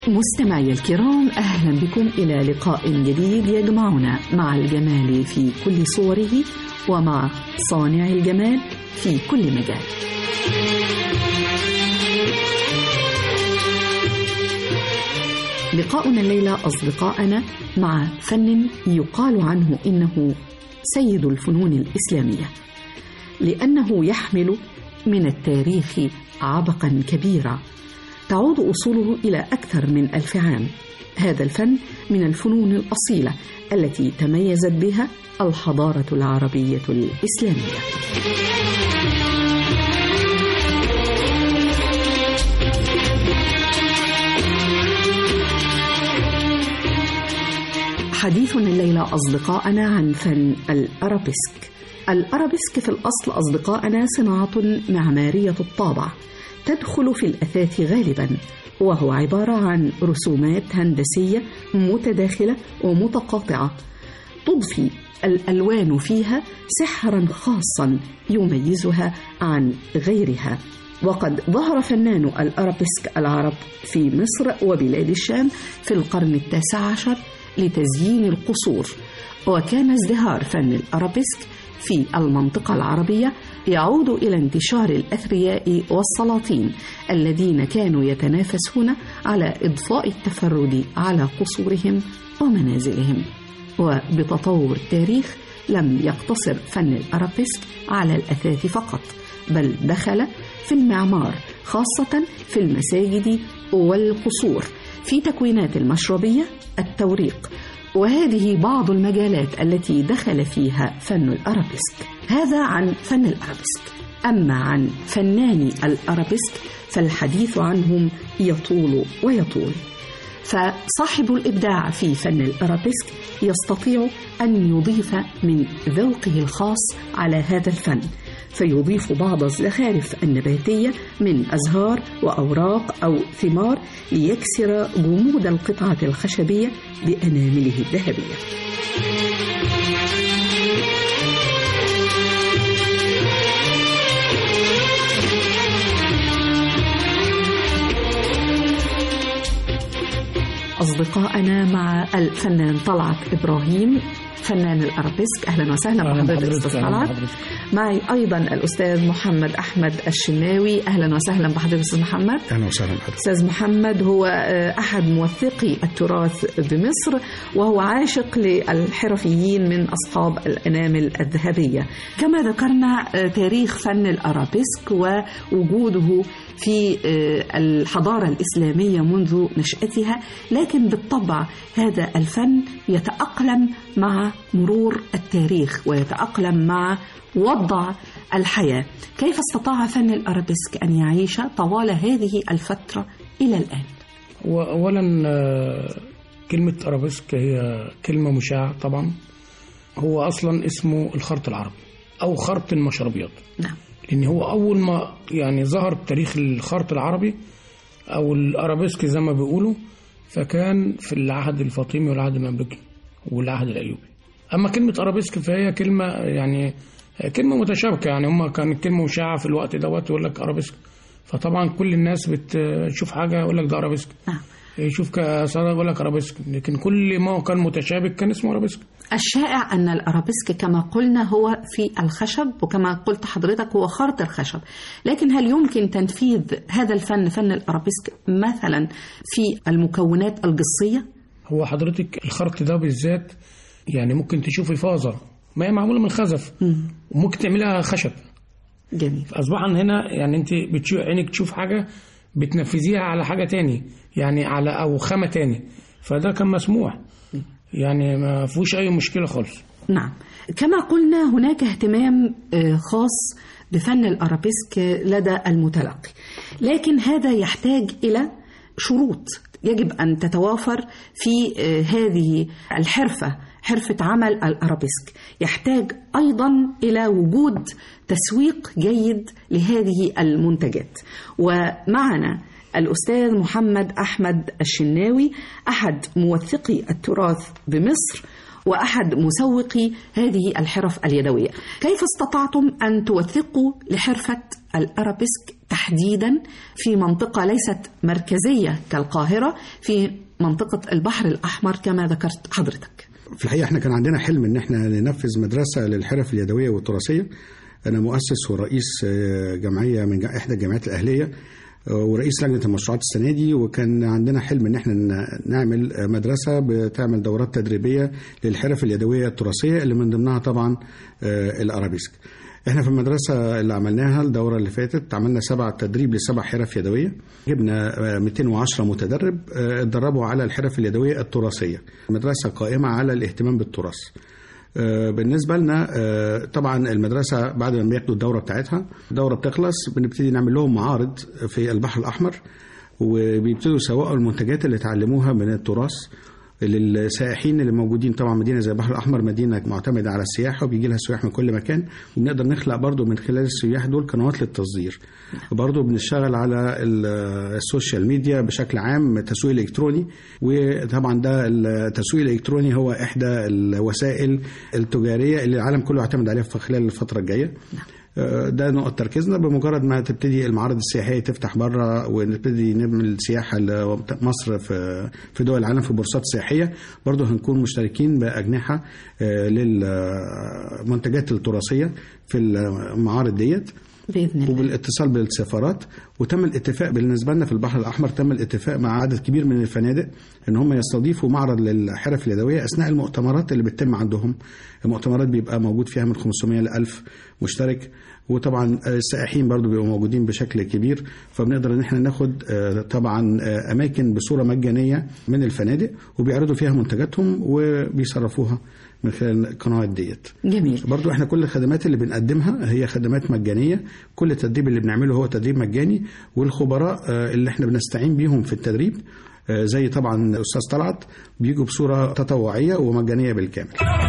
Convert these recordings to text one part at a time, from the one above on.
مستمعي الكرام أهلا بكم إلى لقاء جديد يجمعنا مع الجمال في كل صوره ومع صانع الجمال في كل مجال لقاؤنا الليلة أصدقائنا مع فن يقال عنه إنه سيد الفنون الإسلامية لأنه يحمل من التاريخ عبقا كبيرا تعود أصوله إلى أكثر من ألف عام هذا الفن من الفنون الأصيلة التي تميزت بها الحضارة العربية الإسلامية حديثنا الليلة أصدقائنا عن فن الأرابيسك الأرابيسك في الأصل أصدقائنا صناعة معمارية الطابع تدخل في الأثاث غالبا وهو عبارة عن رسومات هندسية متداخلة ومتقاطعة تضفي الألوان فيها سحرا خاصا يميزها عن غيرها وقد ظهر فنان الأرابيسك العرب في مصر وبلاد الشام في القرن التاسع عشر لتزيين القصور وكان ازدهار فن الأرابيسك في المنطقة العربية يعود إلى انتشار الأثرياء والسلاطين الذين كانوا يتنافسون على إضفاء التفرد على قصورهم ومنازلهم وبتطور التاريخ لم يقتصر فن الأرابيسك على الأثاث فقط بل دخل في المعمار خاصة في المساجد والقصور في تكوينات المشربية التوريق وهذه بعض المجالات التي دخل فيها فن الأرابيسك هذا عن فن الأرابيسك أما عن فناني الأرابيسك فالحديث عنهم يطول ويطول فصاحب الإبداع في فن الأرابيسك يستطيع أن يضيف من ذوقه الخاص على هذا الفن فيضيف بعض الزخارف النباتية من أزهار وأوراق أو ثمار ليكسر جمود القطعة الخشبية بأنامله الذهبية أصدقائنا مع الفنان طلعت إبراهيم فنان الأرابيسك أهلا وسهلا بحضرتك أستاذ طلعت معي أيضا الأستاذ محمد أحمد الشناوي أهلا وسهلا بحضرتك أستاذ محمد أهلا وسهلا بحضرتك أستاذ محمد هو أحد موثقي التراث بمصر وهو عاشق للحرفيين من أصحاب الأنامل الذهبية كما ذكرنا تاريخ فن الأرابيسك ووجوده في الحضارة الإسلامية منذ نشأتها لكن بالطبع هذا الفن يتأقلم مع مرور التاريخ ويتأقلم مع وضع الحياة كيف استطاع فن الأرابيسك أن يعيش طوال هذه الفترة إلى الآن أولا كلمة أرابيسك هي كلمة مشاعة طبعا هو أصلا اسمه الخرط العربي أو خرط المشربيات نعم لأن هو أول ما يعني ظهر تاريخ الخرط العربي أو الأرابيسك زي ما بيقولوا فكان في العهد الفاطمي والعهد المملوكي والعهد الأيوبي أما كلمة أرابيسك فهي كلمة يعني كلمة متشابكة يعني هم كانت كلمة مشاعة في الوقت دوت يقول لك أرابيسك فطبعا كل الناس بتشوف حاجة يقول لك ده أرابيسك نعم يشوف كسارة يقول لك أرابيسك لكن كل ما كان متشابك كان اسمه أرابيسك الشائع أن الأرابيسك كما قلنا هو في الخشب وكما قلت حضرتك هو خرط الخشب لكن هل يمكن تنفيذ هذا الفن فن الأرابيسك مثلا في المكونات الجصية؟ هو حضرتك الخرط ده بالذات يعني ممكن تشوفي فازة ما هي معمولة من خزف وممكن تعملها خشب جميل فأصبح هنا يعني أنت بتشوف عينك تشوف حاجة بتنفذيها على حاجة تاني يعني على أو خامة تاني فده كان مسموح يعني ما فيهوش أي مشكلة خالص نعم كما قلنا هناك اهتمام خاص بفن الأرابيسك لدى المتلقي لكن هذا يحتاج إلى شروط يجب أن تتوافر في هذه الحرفة حرفة عمل الأرابيسك يحتاج أيضا إلى وجود تسويق جيد لهذه المنتجات ومعنا الأستاذ محمد أحمد الشناوي أحد موثقي التراث بمصر وأحد مسوقي هذه الحرف اليدوية كيف استطعتم أن توثقوا لحرفة الأرابيسك تحديدا في منطقة ليست مركزية كالقاهرة في منطقة البحر الأحمر كما ذكرت حضرتك في الحقيقه احنا كان عندنا حلم ان احنا ننفذ مدرسه للحرف اليدويه والتراثيه انا مؤسس ورئيس آه، جمعيه من جا- احدى الجامعات الاهليه آه، ورئيس لجنه المشروعات السنه دي وكان عندنا حلم ان احنا ن- نعمل آه، مدرسه بتعمل دورات تدريبيه للحرف اليدويه التراثيه اللي من ضمنها طبعا آه، الارابيسك احنا في المدرسة اللي عملناها الدورة اللي فاتت عملنا سبع تدريب لسبع حرف يدوية جبنا آه، 210 متدرب آه، اتدربوا على الحرف اليدوية التراثية المدرسة قائمة على الاهتمام بالتراث آه، بالنسبة لنا آه، طبعا المدرسة بعد ما بياخدوا الدورة بتاعتها الدورة بتخلص بنبتدي نعمل لهم معارض في البحر الأحمر وبيبتدوا يسوقوا المنتجات اللي اتعلموها من التراث للسائحين اللي موجودين طبعا مدينه زي البحر الاحمر مدينه معتمده على السياحه وبيجي لها سياح من كل مكان وبنقدر نخلق برضو من خلال السياح دول قنوات للتصدير برضو بنشتغل على ال- السوشيال ميديا بشكل عام تسويق الكتروني وطبعا ده التسويق الالكتروني هو احدى الوسائل التجاريه اللي العالم كله يعتمد عليها في خلال الفتره الجايه ده نقطة تركيزنا بمجرد ما تبتدي المعارض السياحية تفتح بره ونبتدي نعمل سياحة لمصر في في دول العالم في بورصات سياحية برضه هنكون مشتركين بأجنحة آه، للمنتجات التراثية في المعارض ديت بإذن الله وبالاتصال بالسفارات وتم الاتفاق بالنسبه لنا في البحر الاحمر تم الاتفاق مع عدد كبير من الفنادق ان هم يستضيفوا معرض للحرف اليدويه اثناء المؤتمرات اللي بتتم عندهم المؤتمرات بيبقى موجود فيها من 500 ل 1000 مشترك وطبعا السائحين برضو بيبقوا موجودين بشكل كبير فبنقدر ان احنا ناخد آه، طبعا آه، اماكن بصوره مجانيه من الفنادق وبيعرضوا فيها منتجاتهم وبيصرفوها من خلال القنوات ديت جميل برضو احنا كل الخدمات اللي بنقدمها هي خدمات مجانية كل التدريب اللي بنعمله هو تدريب مجاني والخبراء آه، اللي احنا بنستعين بيهم في التدريب آه، زي طبعا أستاذ طلعت بيجوا بصورة تطوعية ومجانية بالكامل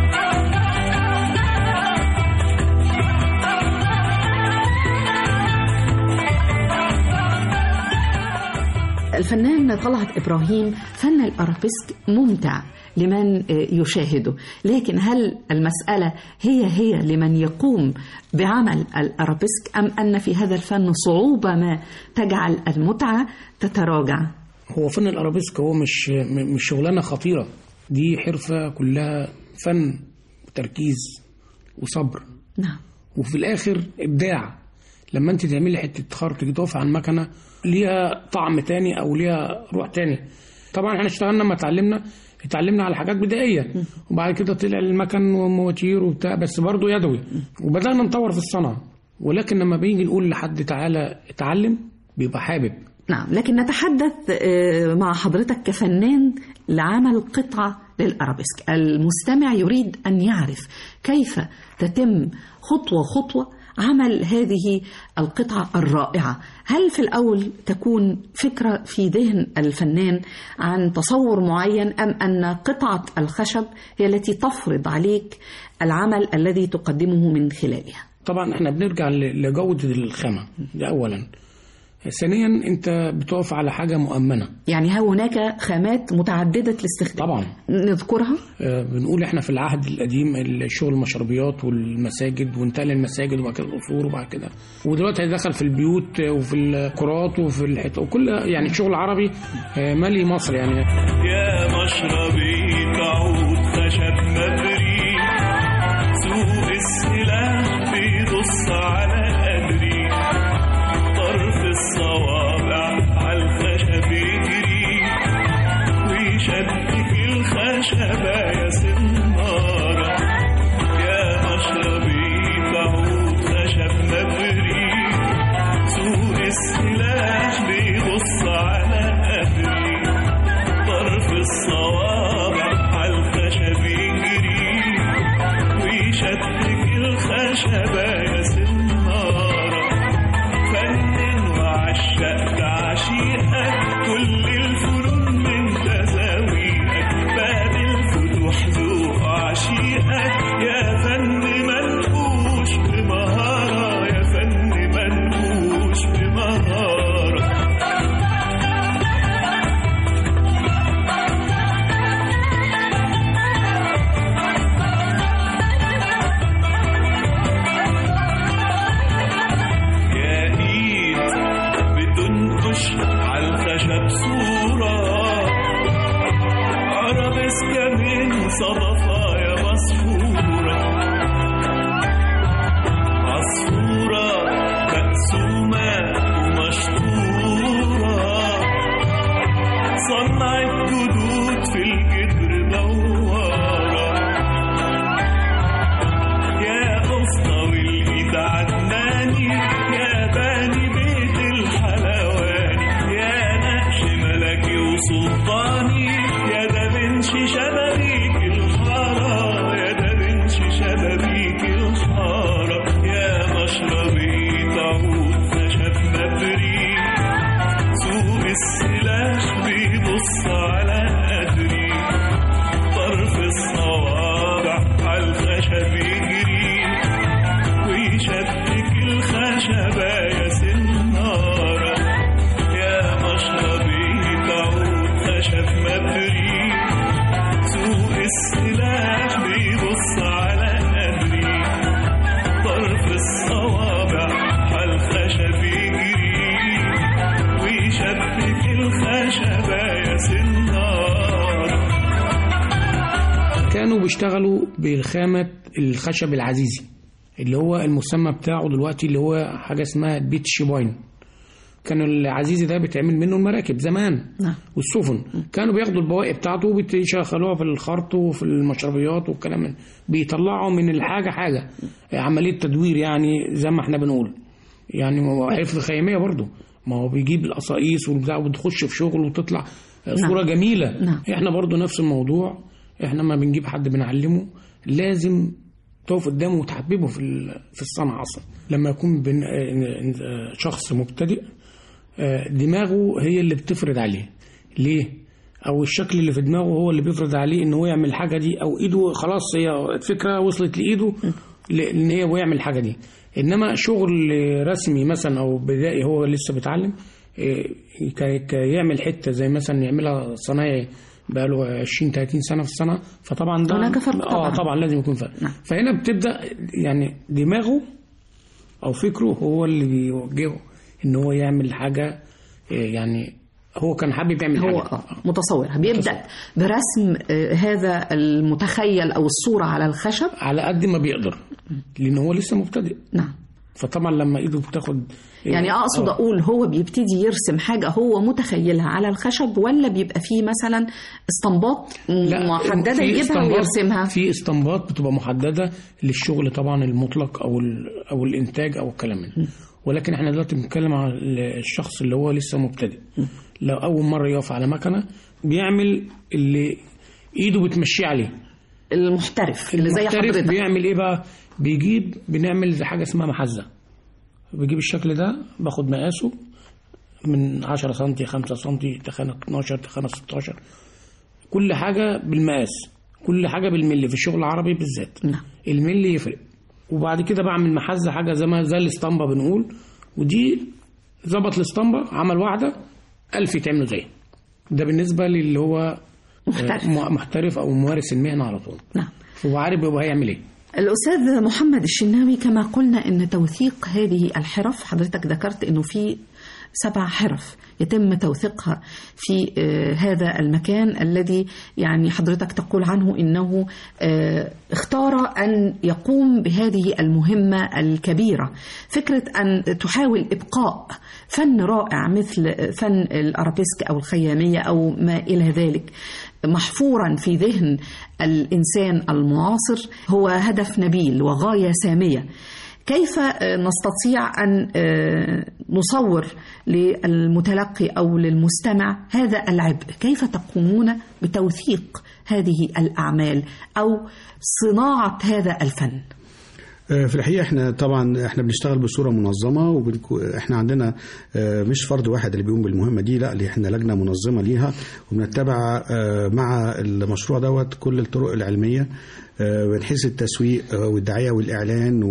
الفنان طلعت إبراهيم فن الأرابيسك ممتع لمن يشاهده لكن هل المسألة هي هي لمن يقوم بعمل الأرابيسك أم أن في هذا الفن صعوبة ما تجعل المتعة تتراجع هو فن الارابيسك هو مش م- مش شغلانه خطيره دي حرفه كلها فن وتركيز وصبر نعم وفي الاخر ابداع لما انت تعملي حته خرط تيجي تقف على المكنه ليها طعم تاني او ليها روح تاني طبعا احنا اشتغلنا لما اتعلمنا اتعلمنا على حاجات بدائيه وبعد كده طلع المكن ومواتير وبتاع بس برضه يدوي وبدانا نطور في الصنعه ولكن لما بيجي نقول لحد تعالى اتعلم بيبقى حابب نعم لكن نتحدث آه، مع حضرتك كفنان لعمل قطعة للأرابيسك المستمع يريد أن يعرف كيف تتم خطوة خطوة عمل هذه القطعة الرائعة هل في الأول تكون فكرة في ذهن الفنان عن تصور معين أم أن قطعة الخشب هي التي تفرض عليك العمل الذي تقدمه من خلالها طبعا احنا بنرجع ل- لجوده الخامه ده اولا ثانيا انت بتقف على حاجه مؤمنه يعني ها هناك خامات متعددة الاستخدام طبعا نذكرها آه، بنقول احنا في العهد القديم الشغل المشربيات والمساجد وانتقل المساجد وبعد كده القصور وبعد كده ودلوقتي هيدخل في البيوت وفي القرات وفي الحيط وكل يعني الشغل العربي آه، مالي مصر يعني يا مشربي تعود خشب مبري سوق السلاح بيبص على قدري طرف الصوابع على الخشب يجري ويشبك الخشبة يا سنارة يا مشربي تعود خشب مبري سوق السلاح بيبص على قدري طرف الصوابع على الخشب يجري ويشبك الخشبة يا سنارة فنن وعشق تعشيقك كل الفنون من تزاويقك باب الفتوح ذو مسكة من صدفايا مسحورة عصفورة مقسومة ومشطورة صنعت جدود في الجدر دوارة يا قسطة والإيد عدناني يا باني بيت الحلواني يا نقش ملكي وسلطاني يا ده بنشي شبابيك الحارة يا ده بنشي شبابيك الحارة يا مشربي تعود خشب مبريك سوق السلاح بيبص على قدري طرف الصوابع على الخشب يجري ويشبك الخشبة يا سنارة يا مشربي تعود خشب مبري سوق السلاح بيبص على قدري طرف الصوابع على الخشب يجري ويشبك الخشبة يا سنارة كانوا بيشتغلوا بالخامة الخشب العزيزي اللي هو المسمى بتاعه دلوقتي اللي هو حاجة اسمها بيت شيباين كان العزيزي ده بيتعمل منه المراكب زمان نعم. والسفن كانوا بياخدوا البواقي بتاعته وبيشغلوها في الخرط وفي المشربيات والكلام من بيطلعوا من الحاجة حاجة عملية تدوير يعني زي ما احنا بنقول يعني ما هو حرفة خيامية برضه ما هو بيجيب القصاقيس والبتاع وتخش في شغل وتطلع صورة جميلة نعم. احنا برضه نفس الموضوع احنا ما بنجيب حد بنعلمه لازم تقف قدامه وتحببه في ال- في الصنعة أصلا لما يكون بن- آه، شخص مبتدئ آه، دماغه هي اللي بتفرض عليه ليه؟ او الشكل اللي في دماغه هو اللي بيفرض عليه ان هو يعمل الحاجه دي او ايده خلاص هي الفكره وصلت لايده ل- ان هي هو يعمل الحاجه دي انما شغل رسمي مثلا او بدائي هو لسه بيتعلم آه، ك- ك- يعمل حته زي مثلا يعملها صنايعي بقى له 20 30 سنه في السنه فطبعا ده هناك فرق اه طبعاً. طبعا لازم يكون فرق نعم. فهنا بتبدا يعني دماغه او فكره هو اللي بيوجهه ان هو يعمل حاجه إيه، يعني هو كان حابب يعمل هو حاجه آه، متصور بيبدأ برسم آه، هذا المتخيل أو الصورة على الخشب على قد ما بيقدر لان هو لسه مبتدئ نعم فطبعا لما ايده بتاخد إيه، يعني اقصد آه. اقول هو بيبتدي يرسم حاجه هو متخيلها على الخشب ولا بيبقى فيه مثلا اسطمبات لا، محدده في يجيبها اسطمبات- ويرسمها في اسطمبات بتبقى محدده للشغل طبعا المطلق او ال- او الانتاج او الكلام من ولكن احنا دلوقتي بنتكلم على الشخص اللي هو لسه مبتدئ لو اول مره يقف على مكنه بيعمل اللي ايده بتمشيه عليه المحترف اللي زي المحترف حضرتك بيعمل ايه بقى بيجيب بنعمل زي حاجه اسمها محزه بجيب الشكل ده باخد مقاسه من 10 سم 5 سم تخانه 12 تخانه 16 كل حاجه بالمقاس كل حاجه بالملي في الشغل العربي بالذات نعم. الملي يفرق وبعد كده بعمل محزه حاجه زي ما زي الاسطمبه بنقول ودي ظبط الاسطمبه عمل واحده ألف يتعملوا زيها ده بالنسبه للي هو محترف. آه، محترف او ممارس المهنه على طول نعم هو عارف هو هيعمل ايه الأستاذ محمد الشناوي كما قلنا أن توثيق هذه الحرف حضرتك ذكرت أنه في سبع حرف يتم توثيقها في آه، هذا المكان الذي يعني حضرتك تقول عنه انه آه، اختار ان يقوم بهذه المهمه الكبيره فكره ان تحاول ابقاء فن رائع مثل فن الارابيسك او الخياميه او ما الى ذلك محفورا في ذهن الانسان المعاصر هو هدف نبيل وغايه ساميه كيف آه، نستطيع ان آه، نصور للمتلقي او للمستمع هذا العبء كيف تقومون بتوثيق هذه الاعمال او صناعه هذا الفن آه، في الحقيقه احنا طبعا احنا بنشتغل بصوره منظمه واحنا عندنا آه، مش فرد واحد اللي بيقوم بالمهمه دي لا اللي احنا لجنه منظمه ليها وبنتبع آه، مع المشروع دوت كل الطرق العلميه آه، من حيث التسويق آه، والدعايه والاعلان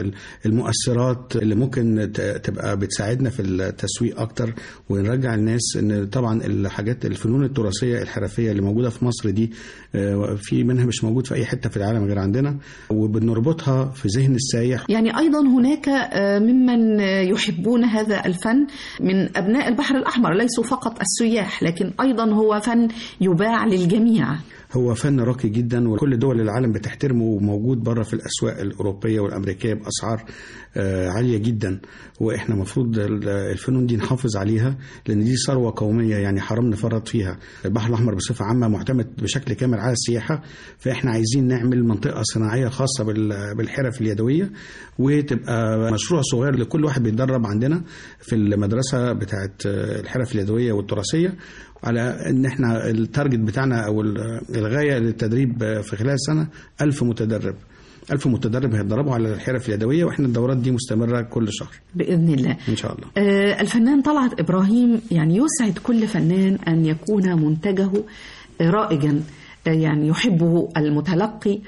والمؤثرات اللي ممكن ت- تبقى بتساعدنا في التسويق اكتر ونرجع الناس ان طبعا الحاجات الفنون التراثيه الحرفيه اللي موجوده في مصر دي آه، في منها مش موجود في اي حته في العالم غير عندنا وبنربطها في ذهن السايح يعني ايضا هناك آه، ممن آه، يحبون هذا الفن من ابناء البحر الاحمر ليسوا فقط السياح لكن ايضا هو فن يباع للجميع هو فن راقي جدا وكل دول العالم بتحترمه وموجود بره في الاسواق الاوروبيه والامريكيه باسعار آه، عاليه جدا واحنا المفروض الفنون دي نحافظ عليها لان دي ثروه قوميه يعني حرام نفرط فيها البحر الاحمر بصفه عامه معتمد بشكل كامل على السياحه فاحنا عايزين نعمل منطقه صناعيه خاصه بال- بالحرف اليدويه وتبقى مشروع صغير لكل واحد بيتدرب عندنا في المدرسه بتاعه الحرف اليدويه والتراثيه على ان احنا التارجت بتاعنا او ال- الغايه للتدريب في خلال سنه ألف متدرب ألف متدرب هيتدربوا على الحرف اليدوية وإحنا الدورات دي مستمرة كل شهر بإذن الله إن شاء الله آه، الفنان طلعت إبراهيم يعني يسعد كل فنان أن يكون منتجه آه، رائجا آه، يعني يحبه المتلقي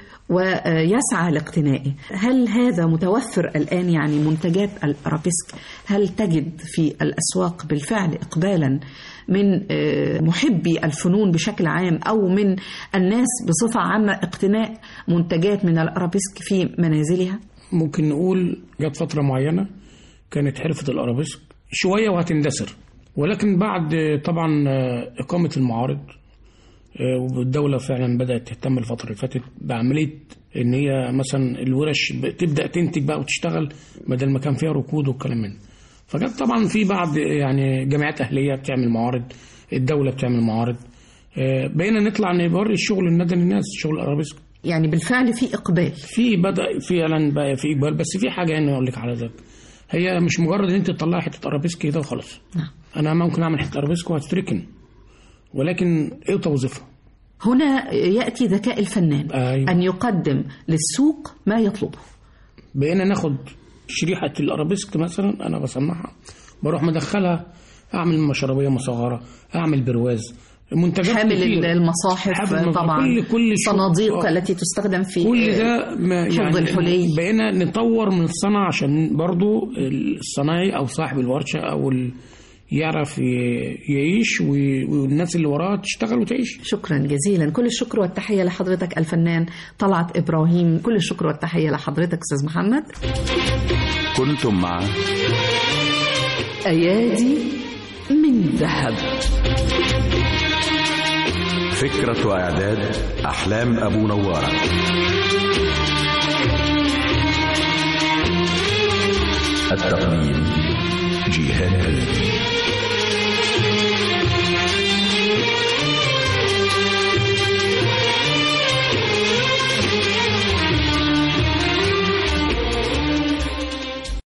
ويسعى لاقتنائه هل هذا متوفر الآن يعني منتجات الأرابيسك هل تجد في الأسواق بالفعل إقبالا من آه، محبي الفنون بشكل عام أو من الناس بصفة عامة اقتناء منتجات من الأرابيسك في منازلها ممكن نقول جت فترة معينة كانت حرفة الأرابيسك شوية وهتندثر ولكن بعد آه، طبعا آه، إقامة المعارض آه، والدولة فعلا بدأت تهتم الفترة اللي فاتت بعملية إن هي مثلا الورش ب- تبدأ تنتج بقى وتشتغل بدل ما كان فيها ركود والكلام من ده. فجت طبعا في بعض يعني جامعات أهلية بتعمل معارض الدولة بتعمل معارض آه، بقينا نطلع نوري الشغل الندى للناس شغل الأرابيسك يعني بالفعل في إقبال في بدا فعلا بقى في اقبال بس في حاجه يعني اقول لك على ذلك هي مش مجرد ان انت تطلعي حته ارابيسك كده وخلاص نعم. انا ممكن اعمل حته ارابيسك وهتتركن ولكن ايه توظيفها هنا يأتي ذكاء الفنان أيوة. أن يقدم للسوق ما يطلبه بقينا ناخد شريحه الارابيسك مثلا انا بصنعها بروح مدخلها اعمل مشربيه مصغره اعمل برواز منتجات حامل كتير. المصاحف حامل المصاحف. طبعا كل كل شغل- صناديق آه. التي تستخدم في كل ده ما حفظ يعني الحلي. بقينا نطور من الصنعة عشان برضو الصنايعي أو صاحب الورشة أو ال... يعرف ي- يعيش و- والناس اللي وراه تشتغل وتعيش شكرا جزيلا كل الشكر والتحية لحضرتك الفنان طلعت إبراهيم كل الشكر والتحية لحضرتك أستاذ محمد كنتم مع أيادي من ذهب فكرة وإعداد أحلام أبو نوارة التقديم جيهان هلال